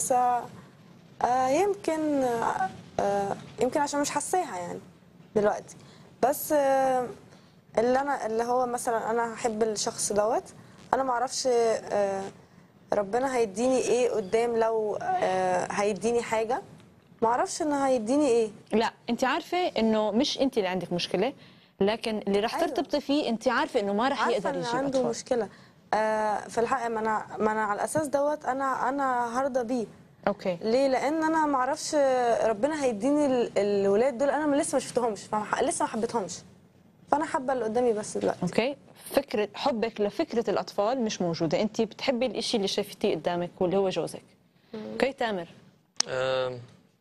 بس آه آه يمكن آه آه يمكن عشان مش حاساها يعني دلوقتي بس آه اللي انا اللي هو مثلا انا هحب الشخص دوت انا ما اعرفش آه ربنا هيديني ايه قدام لو آه هيديني حاجه ما اعرفش ان هيديني ايه لا انت عارفه انه مش انت اللي عندك مشكله لكن اللي رح أيوة. ترتبطي فيه انت عارفه انه ما رح عارفه يقدر ان يجيب عنده اطفال مشكله آه في الحقيقه ما انا ما انا على الاساس دوت انا انا هرضى بيه اوكي ليه لان انا ما اعرفش ربنا هيديني ال- الولاد دول انا لسه ما شفتهمش فما- لسه ما حبيتهمش فانا حابه اللي قدامي بس دلوقتي اوكي فكره حبك لفكره الاطفال مش موجوده انت بتحبي الإشي اللي شايفتيه قدامك واللي هو جوزك اوكي تامر أم،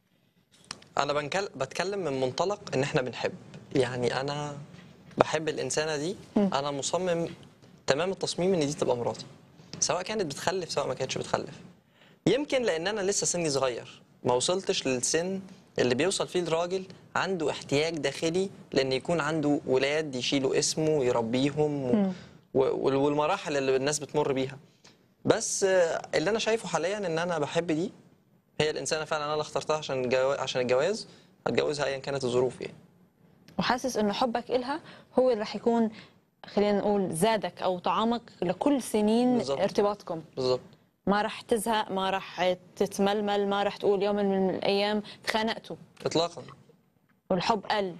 انا بنكل... بتكلم من منطلق ان احنا بنحب يعني انا بحب الانسانه دي انا مصمم تمام التصميم ان دي تبقى مراتي سواء كانت بتخلف سواء ما كانتش بتخلف يمكن لان انا لسه سني صغير ما وصلتش للسن اللي بيوصل فيه الراجل عنده احتياج داخلي لان يكون عنده ولاد يشيلوا اسمه ويربيهم و... و... والمراحل اللي الناس بتمر بيها بس آه، اللي انا شايفه حاليا ان انا بحب دي هي الانسانه فعلا انا اللي اخترتها عشان الجو... عشان الجواز هتجوزها ايا كانت الظروف يعني وحاسس انه حبك إلها هو اللي رح يكون خلينا نقول زادك او طعامك لكل سنين بالظبط. ارتباطكم بالظبط ما رح تزهق ما رح تتململ ما رح تقول يوم من الايام تخانقتوا اطلاقا والحب قل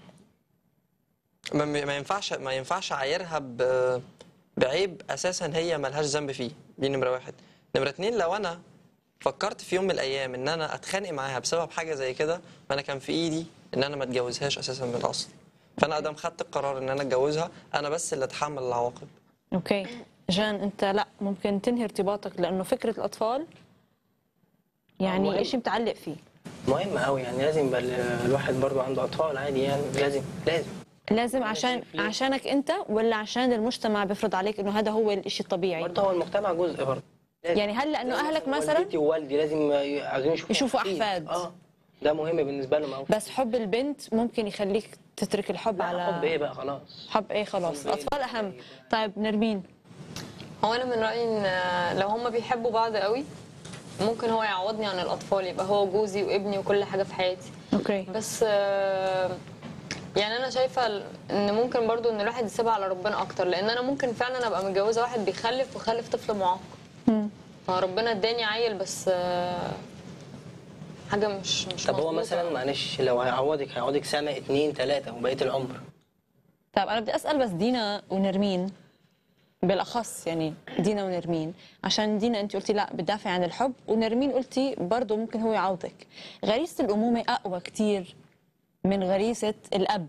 ما, ما ينفعش ما ينفعش اعايرها ب... بعيب اساسا هي ملهاش ذنب فيه دي نمره واحد نمره اتنين لو انا فكرت في يوم من الايام ان انا اتخانق معاها بسبب حاجه زي كده فانا كان في ايدي ان انا ما اتجوزهاش اساسا من الاصل فانا ادام خدت القرار ان انا اتجوزها انا بس اللي اتحمل العواقب اوكي جان انت لا ممكن تنهي ارتباطك لانه فكره الاطفال يعني مهم. شيء متعلق فيه مهم قوي يعني لازم يبقى ال- الواحد برضو عنده اطفال عادي يعني لازم لازم لازم عشان ليه؟ عشانك انت ولا عشان المجتمع بيفرض عليك انه هذا هو الشيء الطبيعي برضه هو المجتمع جزء برضه لازم. يعني هل لانه اهلك مثلا والدتي ووالدي لازم عايزين يشوفوا يشوفوا أحفيد. أحفاد. اه ده مهم بالنسبه لهم قوي بس حب البنت ممكن يخليك تترك الحب على حب ايه بقى خلاص حب ايه خلاص حب إيه؟ اطفال اهم طيب نرمين هو انا من رايي ان لو هما بيحبوا بعض قوي ممكن هو يعوضني عن الاطفال يبقى هو جوزي وابني وكل حاجه في حياتي اوكي بس آه، يعني انا شايفه ان ممكن برضو ان الواحد يسيبها على ربنا اكتر لان انا ممكن فعلا ابقى متجوزه واحد بيخلف وخلف طفل معاق مم. فربنا اداني عيل بس آه، حاجه مش مش طب هو مظبوطة. مثلا معلش لو هيعوضك هيعوضك سنه اتنين تلاته وبقيه العمر طيب انا بدي اسال بس دينا ونرمين بالاخص يعني دينا ونرمين عشان دينا انت قلتي لا بتدافعي عن الحب ونرمين قلتي برضه ممكن هو يعوضك غريزه الامومه اقوى كتير من غريزه الاب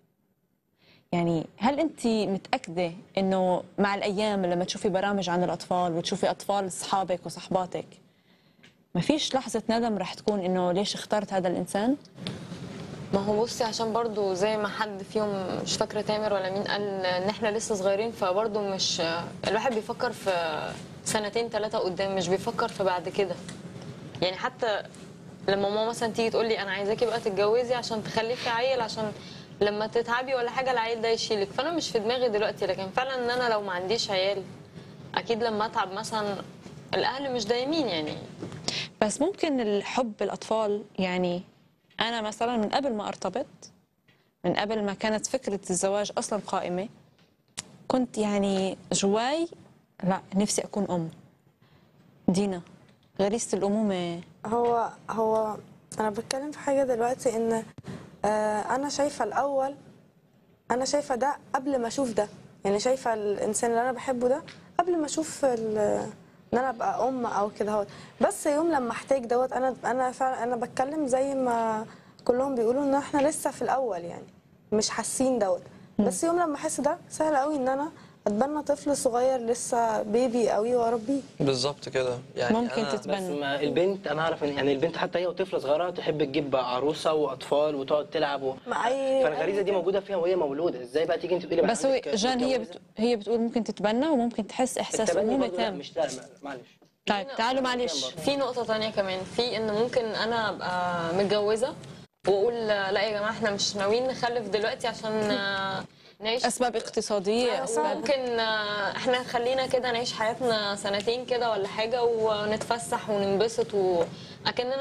يعني هل انت متاكده انه مع الايام لما تشوفي برامج عن الاطفال وتشوفي اطفال اصحابك وصحباتك ما فيش لحظه ندم رح تكون انه ليش اخترت هذا الانسان ما هو بصي عشان برضو زي ما حد فيهم مش فاكره تامر ولا مين قال ان احنا لسه صغيرين فبرضو مش الواحد بيفكر في سنتين ثلاثه قدام مش بيفكر في بعد كده يعني حتى لما ماما مثلا تيجي تقول لي انا عايزاكي بقى تتجوزي عشان تخلفي عيل عشان لما تتعبي ولا حاجه العيل ده يشيلك فانا مش في دماغي دلوقتي لكن فعلا ان انا لو ما عنديش عيال اكيد لما اتعب مثلا الاهل مش دايمين يعني بس ممكن الحب الأطفال يعني أنا مثلا من قبل ما أرتبط من قبل ما كانت فكرة الزواج أصلا قائمة كنت يعني جواي لا نفسي أكون أم دينا غريزة الأمومة هو هو انا بتكلم في حاجه دلوقتي ان آه انا شايفه الاول انا شايفه ده قبل ما اشوف ده يعني شايفه الانسان اللي انا بحبه ده قبل ما اشوف ال- ان انا ابقى ام او كده هو بس يوم لما احتاج دوت انا انا فعلا انا بتكلم زي ما كلهم بيقولوا ان احنا لسه في الاول يعني مش حاسين دوت بس يوم لما احس ده سهل قوي ان انا اتبنى طفل صغير لسه بيبي قوي واربيه بالظبط كده يعني ممكن أنا تت- بس تبنى. ما البنت انا اعرف ان يعني البنت حتى هي وطفله صغيره تحب تجيب بقى عروسه واطفال وتقعد تلعب و... ما أي- فالغريزه دي موجوده فيها وهي مولوده ازاي بقى تيجي انت تقولي بقى بس هو عندك جان هي متجوزة؟ بت... هي بتقول ممكن تتبنى وممكن تحس إحساس التبني أمومة برضه لا تام مش لا ما- معلش طيب تعالوا معلش في نقطة تانية كمان في ان ممكن انا ابقى متجوزة واقول لا يا جماعة احنا مش ناويين نخلف دلوقتي عشان آه، نعيش أسباب اقتصادية أسباب ممكن آه، احنا خلينا كده نعيش حياتنا سنتين كده ولا حاجة ونتفسح وننبسط و... اكننا